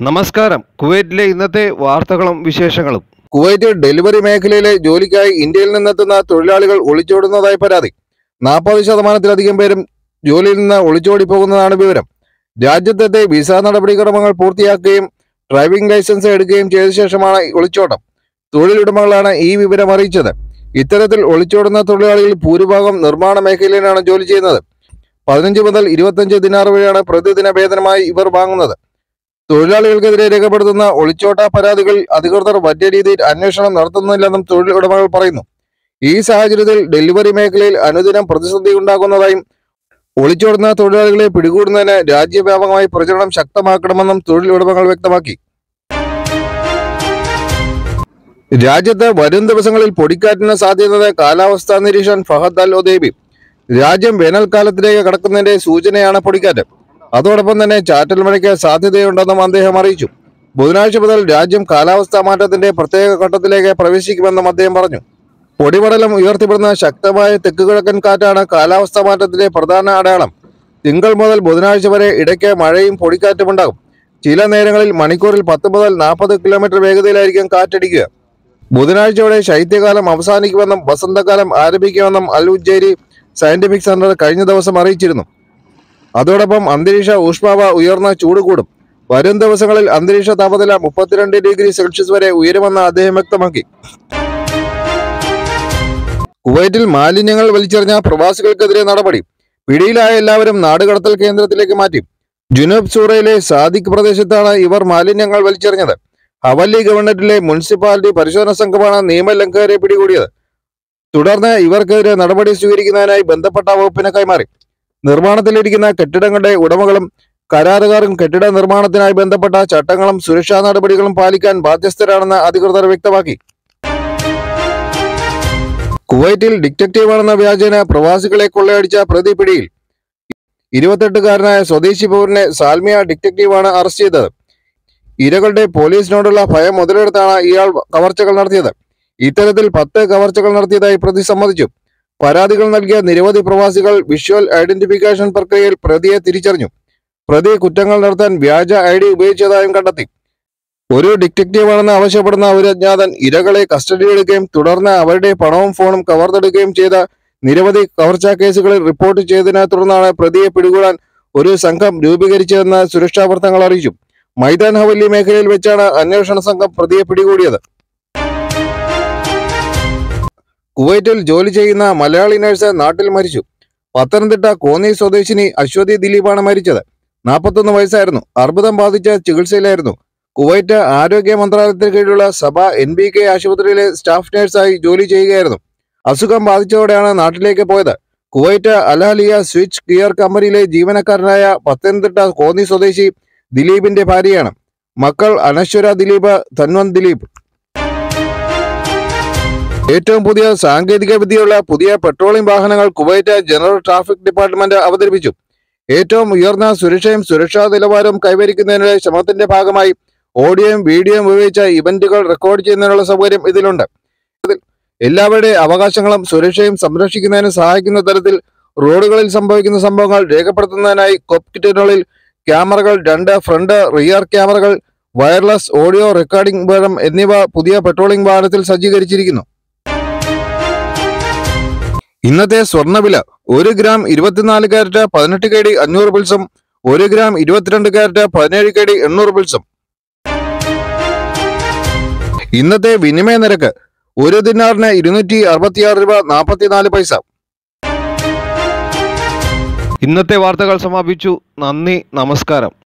നമസ്കാരം കുവൈറ്റിലെ ഇന്നത്തെ വാർത്തകളും വിശേഷങ്ങളും കുവൈറ്റ് ഡെലിവറി മേഖലയിലെ ജോലിക്കായി ഇന്ത്യയിൽ നിന്നെത്തുന്ന തൊഴിലാളികൾ ഒളിച്ചോടുന്നതായി പരാതി നാൽപ്പത് ശതമാനത്തിലധികം പേരും ജോലിയിൽ നിന്ന് ഒളിച്ചോടി പോകുന്നതാണ് വിവരം രാജ്യത്തെത്തി വിസ നടപടിക്രമങ്ങൾ പൂർത്തിയാക്കുകയും ഡ്രൈവിംഗ് ലൈസൻസ് എടുക്കുകയും ചെയ്ത ശേഷമാണ് ഒളിച്ചോട്ടം തൊഴിലുടമകളാണ് ഈ വിവരം അറിയിച്ചത് ഇത്തരത്തിൽ ഒളിച്ചോടുന്ന തൊഴിലാളികളിൽ ഭൂരിഭാഗം നിർമ്മാണ മേഖലയിലാണ് ജോലി ചെയ്യുന്നത് പതിനഞ്ച് മുതൽ ഇരുപത്തഞ്ച് ദിനാർ വരെയാണ് പ്രതിദിന വേതനമായി ഇവർ വാങ്ങുന്നത് തൊഴിലാളികൾക്കെതിരെ രേഖപ്പെടുത്തുന്ന ഒളിച്ചോട്ട പരാതികൾ അധികൃതർ വലിയ രീതിയിൽ അന്വേഷണം നടത്തുന്നില്ലെന്നും തൊഴിലുടമകൾ പറയുന്നു ഈ സാഹചര്യത്തിൽ ഡെലിവറി മേഖലയിൽ അനുദിനം പ്രതിസന്ധി ഉണ്ടാകുന്നതായും ഒളിച്ചോടുന്ന തൊഴിലാളികളെ പിടികൂടുന്നതിന് രാജ്യവ്യാപകമായി പ്രചരണം ശക്തമാക്കണമെന്നും തൊഴിലുടമകൾ വ്യക്തമാക്കി രാജ്യത്ത് വരും ദിവസങ്ങളിൽ പൊടിക്കാറ്റിന് സാധ്യത കാലാവസ്ഥാ നിരീക്ഷകൻ ഫഹദ് അൽ ഒദേബി രാജ്യം വേനൽക്കാലത്തിലേക്ക് കടക്കുന്നതിന്റെ സൂചനയാണ് പൊടിക്കാറ്റ് അതോടൊപ്പം തന്നെ ചാറ്റൽ മഴയ്ക്ക് സാധ്യതയുണ്ടെന്നും അദ്ദേഹം അറിയിച്ചു ബുധനാഴ്ച മുതൽ രാജ്യം കാലാവസ്ഥാ മാറ്റത്തിന്റെ പ്രത്യേക ഘട്ടത്തിലേക്ക് പ്രവേശിക്കുമെന്നും അദ്ദേഹം പറഞ്ഞു പൊടിപടലം ഉയർത്തിപ്പെടുന്ന ശക്തമായ തെക്കുകിഴക്കൻ കാറ്റാണ് കാലാവസ്ഥാ മാറ്റത്തിന്റെ പ്രധാന അടയാളം തിങ്കൾ മുതൽ ബുധനാഴ്ച വരെ ഇടയ്ക്ക് മഴയും പൊടിക്കാറ്റും ഉണ്ടാകും ചില നേരങ്ങളിൽ മണിക്കൂറിൽ പത്ത് മുതൽ നാൽപ്പത് കിലോമീറ്റർ വേഗതയിലായിരിക്കും കാറ്റടിക്കുക ബുധനാഴ്ചയോടെ ശൈത്യകാലം അവസാനിക്കുമെന്നും വസന്തകാലം ആരംഭിക്കുമെന്നും അൽ ഉജ്ജേരി സയന്റിഫിക് സെന്റർ കഴിഞ്ഞ ദിവസം അറിയിച്ചിരുന്നു അതോടൊപ്പം അന്തരീക്ഷ ഊഷ്മാവ ഉയർന്ന ചൂട് കൂടും വരും ദിവസങ്ങളിൽ അന്തരീക്ഷ താപനില മുപ്പത്തിരണ്ട് ഡിഗ്രി സെൽഷ്യസ് വരെ ഉയരുമെന്ന് അദ്ദേഹം വ്യക്തമാക്കി കുവൈറ്റിൽ മാലിന്യങ്ങൾ വലിച്ചെറിഞ്ഞ പ്രവാസികൾക്കെതിരെ നടപടി പിടിയിലായ എല്ലാവരും നാടുകടത്തൽ കേന്ദ്രത്തിലേക്ക് മാറ്റി ജുനൂബ് സൂറയിലെ സാദിഖ് പ്രദേശത്താണ് ഇവർ മാലിന്യങ്ങൾ വലിച്ചെറിഞ്ഞത് ഹവല്ലി ഗവൺമെന്റിലെ മുനിസിപ്പാലിറ്റി പരിശോധന സംഘമാണ് നിയമലംഘകരെ പിടികൂടിയത് തുടർന്ന് ഇവർക്കെതിരെ നടപടി സ്വീകരിക്കുന്നതിനായി ബന്ധപ്പെട്ട വകുപ്പിന് കൈമാറി നിർമ്മാണത്തിലിരിക്കുന്ന കെട്ടിടങ്ങളുടെ ഉടമകളും കരാറുകാരും കെട്ടിട നിർമ്മാണത്തിനായി ബന്ധപ്പെട്ട ചട്ടങ്ങളും സുരക്ഷാ നടപടികളും പാലിക്കാൻ ബാധ്യസ്ഥരാണെന്ന് അധികൃതർ വ്യക്തമാക്കി കുവൈറ്റിൽ ഡിറ്റക്റ്റീവാണെന്ന വ്യാജേന പ്രവാസികളെ കൊള്ളയടിച്ച പ്രതി പിടിയിൽ ഇരുപത്തെട്ടുകാരനായ സ്വദേശി പൗരനെ സാൽമിയ ഡിറ്റക്റ്റീവാണ് അറസ്റ്റ് ചെയ്തത് ഇരകളുടെ പോലീസിനോടുള്ള ഭയം മുതലെടുത്താണ് ഇയാൾ കവർച്ചകൾ നടത്തിയത് ഇത്തരത്തിൽ പത്ത് കവർച്ചകൾ നടത്തിയതായി പ്രതി സമ്മതിച്ചു പരാതികൾ നൽകിയ നിരവധി പ്രവാസികൾ വിഷ്വൽ ഐഡന്റിഫിക്കേഷൻ പ്രക്രിയയിൽ പ്രതിയെ തിരിച്ചറിഞ്ഞു പ്രതി കുറ്റങ്ങൾ നടത്താൻ വ്യാജ ഐ ഡി ഉപയോഗിച്ചതായും കണ്ടെത്തി ഒരു ഡിറ്റക്റ്റീവാണെന്ന് ആവശ്യപ്പെടുന്ന ഒരു അജ്ഞാതൻ ഇരകളെ കസ്റ്റഡിയിലെടുക്കുകയും തുടർന്ന് അവരുടെ പണവും ഫോണും കവർന്നെടുക്കുകയും ചെയ്ത നിരവധി കവർച്ചാ കേസുകളിൽ റിപ്പോർട്ട് ചെയ്തതിനെ തുടർന്നാണ് പ്രതിയെ പിടികൂടാൻ ഒരു സംഘം രൂപീകരിച്ചതെന്ന് സുരക്ഷാ വൃത്തങ്ങൾ അറിയിച്ചു മൈതാൻ ഹവല്ലി മേഖലയിൽ വെച്ചാണ് അന്വേഷണ സംഘം പ്രതിയെ പിടികൂടിയത് കുവൈറ്റിൽ ജോലി ചെയ്യുന്ന മലയാളി നഴ്സ് നാട്ടിൽ മരിച്ചു പത്തനംതിട്ട കോന്നി സ്വദേശിനി അശ്വതി ദിലീപാണ് മരിച്ചത് നാൽപ്പത്തൊന്ന് വയസ്സായിരുന്നു അർബുദം ബാധിച്ച ചികിത്സയിലായിരുന്നു കുവൈറ്റ് ആരോഗ്യ മന്ത്രാലയത്തിന് കീഴിലുള്ള സഭ എൻ ബി കെ ആശുപത്രിയിലെ സ്റ്റാഫ് നഴ്സായി ജോലി ചെയ്യുകയായിരുന്നു അസുഖം ബാധിച്ചതോടെയാണ് നാട്ടിലേക്ക് പോയത് കുവൈറ്റ് അലാലിയ സ്വിച്ച് ഗിയർ കമ്പനിയിലെ ജീവനക്കാരനായ പത്തനംതിട്ട കോന്നി സ്വദേശി ദിലീപിന്റെ ഭാര്യയാണ് മക്കൾ അനശ്വര ദിലീപ് ധൻവന്ത് ദിലീപ് ഏറ്റവും പുതിയ സാങ്കേതിക വിദ്യയുള്ള പുതിയ പെട്രോളിംഗ് വാഹനങ്ങൾ കുവൈറ്റ് ജനറൽ ട്രാഫിക് ഡിപ്പാർട്ട്മെന്റ് അവതരിപ്പിച്ചു ഏറ്റവും ഉയർന്ന സുരക്ഷയും സുരക്ഷാ നിലവാരവും കൈവരിക്കുന്നതിനുള്ള ശ്രമത്തിന്റെ ഭാഗമായി ഓഡിയോയും വീഡിയോയും ഉപയോഗിച്ച ഇവന്റുകൾ റെക്കോർഡ് ചെയ്യുന്നതിനുള്ള സൗകര്യം ഇതിലുണ്ട് ഇതിൽ എല്ലാവരുടെ അവകാശങ്ങളും സുരക്ഷയും സംരക്ഷിക്കുന്നതിന് സഹായിക്കുന്ന തരത്തിൽ റോഡുകളിൽ സംഭവിക്കുന്ന സംഭവങ്ങൾ രേഖപ്പെടുത്തുന്നതിനായി കോക്പിറ്റുകളിൽ ക്യാമറകൾ രണ്ട് ഫ്രണ്ട് റിയർ ക്യാമറകൾ വയർലെസ് ഓഡിയോ റെക്കോർഡിംഗ് ഉപകരണം എന്നിവ പുതിയ പെട്രോളിംഗ് വാഹനത്തിൽ സജ്ജീകരിച്ചിരിക്കുന്നു ഇന്നത്തെ സ്വർണ്ണവില ഒരു ഗ്രാം ഇരുപത്തിനാല് കാരറ്റ് പതിനെട്ട് കെ ഡി അഞ്ഞൂറ് പിൾസും ഒരു ഗ്രാം ഇരുപത്തിരണ്ട് കാരറ്റ് പതിനേഴ് കെ ഡി എണ്ണൂറ് പിൾസും ഇന്നത്തെ വിനിമയ നിരക്ക് ഒരു ദിനാറിന് ഇരുന്നൂറ്റി അറുപത്തിയാറ് രൂപ നാൽപ്പത്തിനാല് പൈസ ഇന്നത്തെ വാർത്തകൾ സമാപിച്ചു നന്ദി നമസ്കാരം